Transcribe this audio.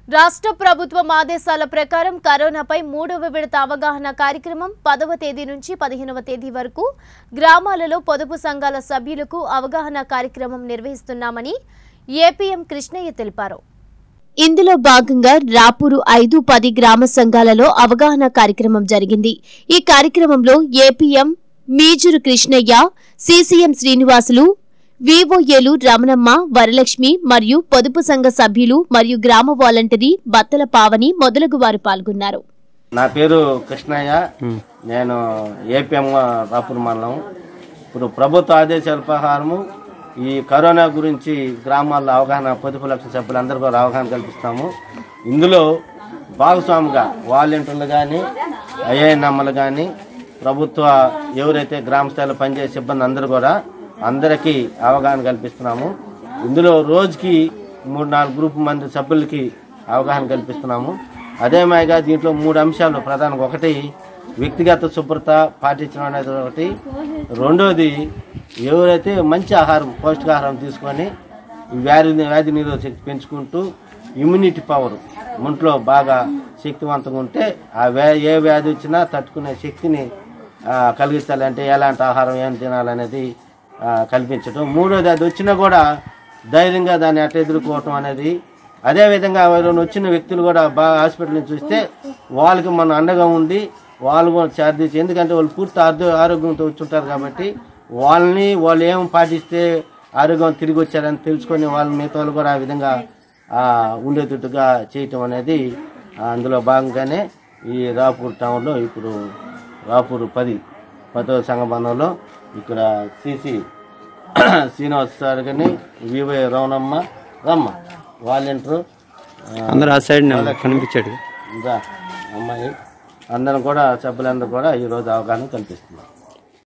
రాష్ట్ర ప్రభుత్వం ఆదేశాల ప్రకారం కరోనాపై మూడవ విడత అవగాహన కార్యక్రమం పదవ తేదీ నుంచి పదిహేనవ తేదీ వరకు గ్రామాలలో పొదుపు సంఘాల సభ్యులకు అవగాహన కార్యక్రమం నిర్వహిస్తున్నామని ఏపీఎం కృష్ణయ్య తెలిపారు ఇందులో భాగంగా రాపూరు ఐదు పది గ్రామ సంఘాలలో అవగాహన కార్యక్రమం జరిగింది ఈ కార్యక్రమంలో ఏపీఎం మీజురు కృష్ణయ్య సీసీఎం శ్రీనివాసులు వివోఏలు రమణమ్మ వరలక్ష్మి మరియు పొదుపు సంఘ సభ్యులు మరియు గ్రామ వాలంటరీ బత్తల పావని మొదలగు వారు పాల్గొన్నారు నా పేరు కృష్ణయ్య నేను ఏపీఎం రాపూర్ మండలం ఇప్పుడు ప్రభుత్వ ఆదేశాల ప్రకారము ఈ కరోనా గురించి గ్రామాల్లో అవగాహన పొదుపు లక్ష సభ్యులందరూ కూడా అవగాహన కల్పిస్తాము ఇందులో భాగస్వామిగా వాలంటీర్లు కానీ ఐఐఎన్ఎంలు కానీ ప్రభుత్వ ఎవరైతే గ్రామ స్థాయిలో పనిచేసే సిబ్బంది అందరూ కూడా అందరికీ అవగాహన కల్పిస్తున్నాము ఇందులో రోజుకి మూడు నాలుగు గ్రూప్ మంది సభ్యులకి అవగాహన కల్పిస్తున్నాము అదే మాదిరిగా దీంట్లో మూడు అంశాలు ప్రధానంగా ఒకటి వ్యక్తిగత శుభ్రత పాటించడం అనేది ఒకటి రెండోది ఎవరైతే మంచి ఆహారం పౌష్టికాహారం తీసుకొని ఈ వ్యాధి వ్యాధి నిరోధక శక్తి పెంచుకుంటూ ఇమ్యూనిటీ పవర్ ఒంట్లో బాగా శక్తివంతంగా ఉంటే ఆ వ్యా ఏ వ్యాధి వచ్చినా తట్టుకునే శక్తిని ఆ, కలిగించాలంటే ఎలాంటి ఆహారం ఏం తినాలనేది ఆ, కల్పించడం మూడోది అది వచ్చినా కూడా ధైర్యంగా దాన్ని అట్లా ఎదుర్కోవటం అనేది అదేవిధంగా ఎవరైనా వచ్చిన వ్యక్తులు కూడా బాగా హాస్పిటల్ నుంచి చూస్తే వాళ్ళకి మనం అండగా ఉండి వాళ్ళు కూడా చార్జీసి ఎందుకంటే వాళ్ళు పూర్తి ఆరో- ఆరోగ్యంతో వచ్చుంటారు కాబట్టి వాళ్ళని వాళ్ళు ఏం పాటిస్తే ఆరోగ్యం తిరిగి వచ్చారని తెలుసుకొని వాళ్ళ మిగతా వాళ్ళు కూడా ఆ విధంగా ఆ, ఉండేటట్టుగా చేయటం అనేది ఆ, అందులో భాగంగానే ఈ రాపూర్ టౌన్లో ఇప్పుడు రాపూర్ పది పదో సంఘబంధంలో ఇక్కడ సిసి శ్రీనివాస్ సార్ కానీ వివై రవణమ్మ రమ్మ వాలంటీరు అందరూ ఆ సైడ్ కనిపించాడు ఇంకా అమ్మాయి అందరం కూడా సభ్యులందరూ కూడా ఈరోజు అవగాహన కల్పిస్తున్నారు